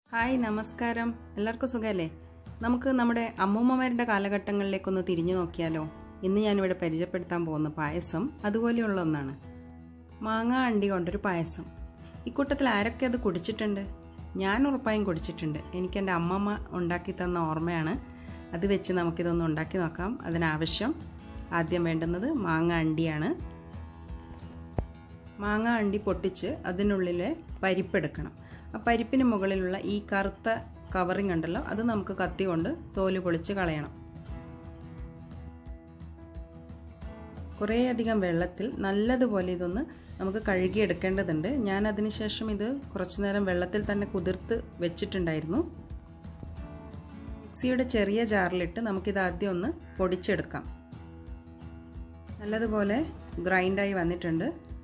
hi നമസ്കാരം എല്ലാവർക്കും സുഖമല്ലേ നമുക്ക് നമ്മുടെ അമ്മൂമ്മമാരുടെ കാലഘട്ടങ്ങളിലേക്കൊന്ന് തിരിഞ്ഞു നോക്കിയാലോ ഇന്ന് ഞാനിവിടെ പരിചയപ്പെടുത്താൻ പോകുന്ന പായസം അതുപോലെയുള്ള ഒന്നാണ് മാങ്ങ അണ്ടി കൊണ്ടൊരു പായസം ഇക്കൂട്ടത്തിൽ ആരൊക്കെ അത് കുടിച്ചിട്ടുണ്ട് ഞാൻ ഉറപ്പായും കുടിച്ചിട്ടുണ്ട് എനിക്ക് എൻ്റെ അമ്മമ്മ ഉണ്ടാക്കി തന്ന ഓർമ്മയാണ് അത് വെച്ച് നമുക്കിതൊന്ന് ഉണ്ടാക്കി നോക്കാം അതിനാവശ്യം ആദ്യം വേണ്ടുന്നത് മാങ്ങ അണ്ടിയാണ് മാങ്ങ അണ്ടി പൊട്ടിച്ച് അതിനുള്ളിലെ പരിപ്പെടുക്കണം ആ പരിപ്പിന് മുകളിലുള്ള ഈ കറുത്ത കവറിങ് ഉണ്ടല്ലോ അത് നമുക്ക് കത്തി കൊണ്ട് തോല് പൊളിച്ച് കളയണം കുറേയധികം വെള്ളത്തിൽ നല്ലതുപോലെ ഇതൊന്ന് നമുക്ക് കഴുകിയെടുക്കേണ്ടതുണ്ട് ഞാൻ അതിനുശേഷം ഇത് കുറച്ചു നേരം വെള്ളത്തിൽ തന്നെ കുതിർത്ത് വെച്ചിട്ടുണ്ടായിരുന്നു മിക്സിയുടെ ചെറിയ ജാറിലിട്ട് നമുക്കിത് ആദ്യം ഒന്ന് പൊടിച്ചെടുക്കാം നല്ലതുപോലെ ഗ്രൈൻഡായി വന്നിട്ടുണ്ട്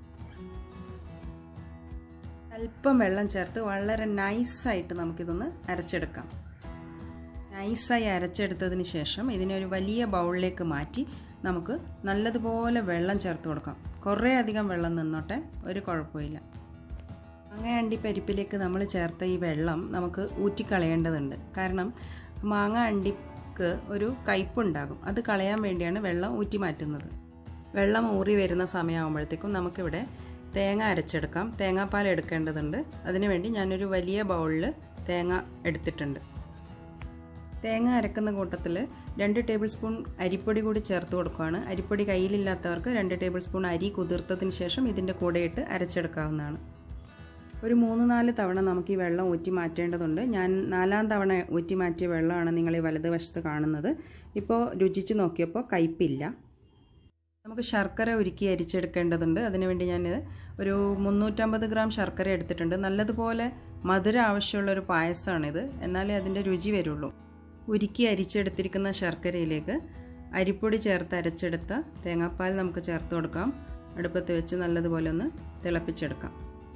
അല്പം വെള്ളം ചേർത്ത് വളരെ നൈസായിട്ട് നമുക്കിതൊന്ന് അരച്ചെടുക്കാം നൈസായി അരച്ചെടുത്തതിന് ശേഷം ഇതിനെ ഒരു വലിയ ബൗളിലേക്ക് മാറ്റി നമുക്ക് നല്ലതുപോലെ വെള്ളം ചേർത്ത് കൊടുക്കാം കുറേ അധികം വെള്ളം നിന്നോട്ടെ ഒരു കുഴപ്പമില്ല മാങ്ങ അണ്ടി പരിപ്പിലേക്ക് നമ്മൾ ചേർത്ത ഈ വെള്ളം നമുക്ക് ഊറ്റിക്കളയേണ്ടതുണ്ട് കാരണം മാങ്ങ അണ്ടിക്ക് ഒരു കയ്പുണ്ടാകും അത് കളയാൻ വേണ്ടിയാണ് വെള്ളം ഊറ്റി മാറ്റുന്നത് വെള്ളം ഊറി വരുന്ന സമയമാകുമ്പോഴത്തേക്കും നമുക്കിവിടെ തേങ്ങ അരച്ചെടുക്കാം തേങ്ങാപ്പാൽ എടുക്കേണ്ടതുണ്ട് അതിനുവേണ്ടി ഞാനൊരു വലിയ ബൗളിൽ തേങ്ങ എടുത്തിട്ടുണ്ട് തേങ്ങ അരക്കുന്ന കൂട്ടത്തിൽ രണ്ട് ടേബിൾ സ്പൂൺ അരിപ്പൊടി കൂടി ചേർത്ത് കൊടുക്കുകയാണ് അരിപ്പൊടി കയ്യിലില്ലാത്തവർക്ക് രണ്ട് ടേബിൾ സ്പൂൺ അരി കുതിർത്തതിന് ശേഷം ഇതിൻ്റെ കൂടെ ഇട്ട് അരച്ചെടുക്കാവുന്നതാണ് ഒരു മൂന്ന് നാല് തവണ നമുക്ക് ഈ വെള്ളം ഊറ്റി മാറ്റേണ്ടതുണ്ട് ഞാൻ നാലാം തവണ ഊറ്റി മാറ്റിയ വെള്ളമാണ് നിങ്ങൾ ഈ വലതുവശത്ത് കാണുന്നത് ഇപ്പോൾ രുചിച്ച് നോക്കിയപ്പോൾ കയ്പില്ല നമുക്ക് ശർക്കര ഉരുക്കി അരിച്ചെടുക്കേണ്ടതുണ്ട് അതിനുവേണ്ടി ഞാൻ ഒരു മുന്നൂറ്റമ്പത് ഗ്രാം ശർക്കര എടുത്തിട്ടുണ്ട് നല്ലതുപോലെ മധുരം ആവശ്യമുള്ളൊരു പായസമാണിത് എന്നാലേ അതിൻ്റെ രുചി വരുള്ളൂ ഉരുക്കി അരിച്ചെടുത്തിരിക്കുന്ന ശർക്കരയിലേക്ക് അരിപ്പൊടി ചേർത്ത് അരച്ചെടുത്ത തേങ്ങാപ്പാൽ നമുക്ക് ചേർത്ത് കൊടുക്കാം അടുപ്പത്ത് വെച്ച് നല്ലതുപോലെ ഒന്ന് തിളപ്പിച്ചെടുക്കാം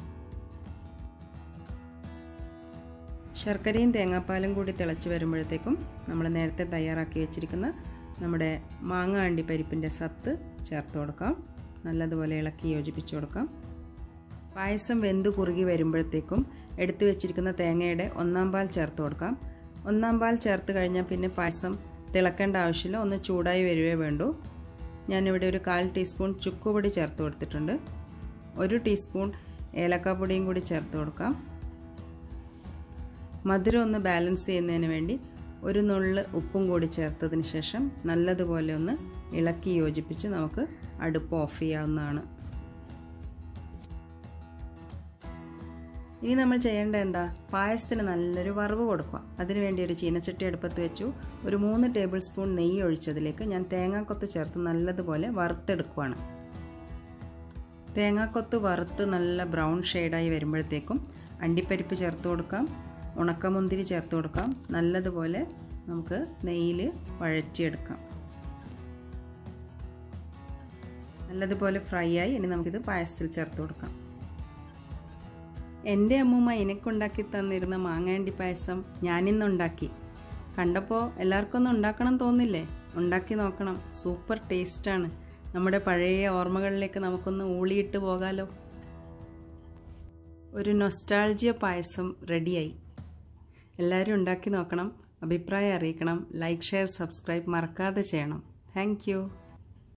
ശർക്കരയും തേങ്ങാപ്പാലും കൂടി തിളച്ച് വരുമ്പോഴത്തേക്കും നമ്മൾ നേരത്തെ തയ്യാറാക്കി വെച്ചിരിക്കുന്ന നമ്മുടെ മാങ്ങ അണ്ടി പരിപ്പിൻ്റെ സത്ത് ചേർത്ത് കൊടുക്കാം നല്ലതുപോലെ ഇളക്കി യോജിപ്പിച്ച് കൊടുക്കാം പായസം വെന്ത് കുറുകി വരുമ്പോഴത്തേക്കും എടുത്തു വെച്ചിരിക്കുന്ന തേങ്ങയുടെ ഒന്നാം പാൽ ചേർത്ത് കൊടുക്കാം ഒന്നാം പാൽ ചേർത്ത് കഴിഞ്ഞാൽ പിന്നെ പായസം തിളക്കേണ്ട ആവശ്യമില്ല ഒന്ന് ചൂടായി വരുവേ വേണ്ടൂ ഞാനിവിടെ ഒരു കാൽ ടീസ്പൂൺ ചുക്കുപൊടി ചേർത്ത് കൊടുത്തിട്ടുണ്ട് ഒരു ടീസ്പൂൺ ഏലക്കാപ്പൊടിയും കൂടി ചേർത്ത് കൊടുക്കാം മധുരം ഒന്ന് ബാലൻസ് ചെയ്യുന്നതിന് വേണ്ടി ഒരു നുള്ള് ഉപ്പും കൂടി ചേർത്തതിന് ശേഷം നല്ലതുപോലെ ഒന്ന് ഇളക്കി യോജിപ്പിച്ച് നമുക്ക് അടുപ്പ് ഓഫ് ചെയ്യാവുന്നതാണ് ഇനി നമ്മൾ ചെയ്യേണ്ട എന്താ പായസത്തിന് നല്ലൊരു വറവ് കൊടുക്കുക അതിനുവേണ്ടി ഒരു ചീനച്ചട്ടി അടുപ്പത്ത് വെച്ചു ഒരു മൂന്ന് ടേബിൾ സ്പൂൺ നെയ്യ് ഒഴിച്ചതിലേക്ക് ഞാൻ തേങ്ങാക്കൊത്ത് ചേർത്ത് നല്ലതുപോലെ വറുത്തെടുക്കുകയാണ് തേങ്ങാക്കൊത്ത് വറുത്ത് നല്ല ബ്രൗൺ ഷെയ്ഡായി വരുമ്പോഴത്തേക്കും അണ്ടിപ്പരിപ്പ് ചേർത്ത് കൊടുക്കാം ഉണക്കമുന്തിരി ചേർത്ത് കൊടുക്കാം നല്ലതുപോലെ നമുക്ക് നെയ്യിൽ വഴറ്റിയെടുക്കാം നല്ലതുപോലെ ഫ്രൈ ആയി ഇനി നമുക്കിത് പായസത്തിൽ ചേർത്ത് കൊടുക്കാം എൻ്റെ അമ്മൂമ്മ എനിക്കുണ്ടാക്കി തന്നിരുന്ന മാങ്ങാണ്ടി പായസം ഞാനിന്നുണ്ടാക്കി കണ്ടപ്പോൾ എല്ലാവർക്കും ഒന്ന് ഉണ്ടാക്കണം തോന്നില്ലേ ഉണ്ടാക്കി നോക്കണം സൂപ്പർ ടേസ്റ്റാണ് നമ്മുടെ പഴയ ഓർമ്മകളിലേക്ക് നമുക്കൊന്ന് ഊളിയിട്ട് പോകാലോ ഒരു നൊസ്റ്റാൾജിയ പായസം റെഡിയായി എല്ലാവരും ഉണ്ടാക്കി നോക്കണം അഭിപ്രായം അറിയിക്കണം ലൈക്ക് ഷെയർ സബ്സ്ക്രൈബ് മറക്കാതെ ചെയ്യണം താങ്ക്